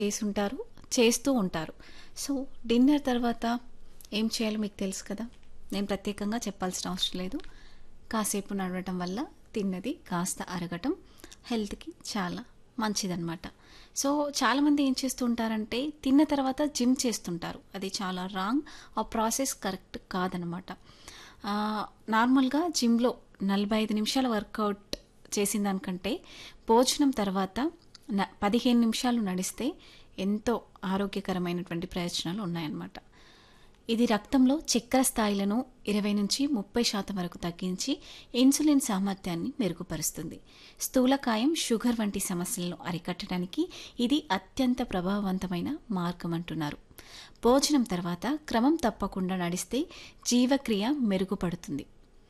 చేసుంటారు చేస్తూ ఉంటారు సో డిన్నర్ తర్వాత ఏం చేయాలో మీకు తెలుసు కదా నేను ప్రత్యేకంగా చెప్పాల్సిన అవసరం లేదు కాసేపు నడవటం వల్ల తిన్నది కాస్త అరగటం హెల్త్కి చాలా మంచిదన్నమాట సో చాలామంది ఏం చేస్తూ ఉంటారంటే తిన్న తర్వాత జిమ్ చేస్తుంటారు అది చాలా రాంగ్ ఆ ప్రాసెస్ కరెక్ట్ కాదనమాట ఆ, నార్మల్గా జిమ్లో నలభై ఐదు నిమిషాల వర్కౌట్ చేసిన దానికంటే భోజనం తర్వాత న పదిహేను నిమిషాలు నడిస్తే ఎంతో ఆరోగ్యకరమైనటువంటి ప్రయోజనాలు ఉన్నాయన్నమాట ఇది రక్తంలో చక్కెర స్థాయిలను ఇరవై నుంచి ముప్పై శాతం వరకు తగ్గించి ఇన్సులిన్ సామర్థ్యాన్ని మెరుగుపరుస్తుంది స్థూలకాయం షుగర్ వంటి సమస్యలను అరికట్టడానికి ఇది అత్యంత ప్రభావవంతమైన మార్గం అంటున్నారు భోజనం తర్వాత క్రమం తప్పకుండా నడిస్తే జీవక్రియ మెరుగుపడుతుంది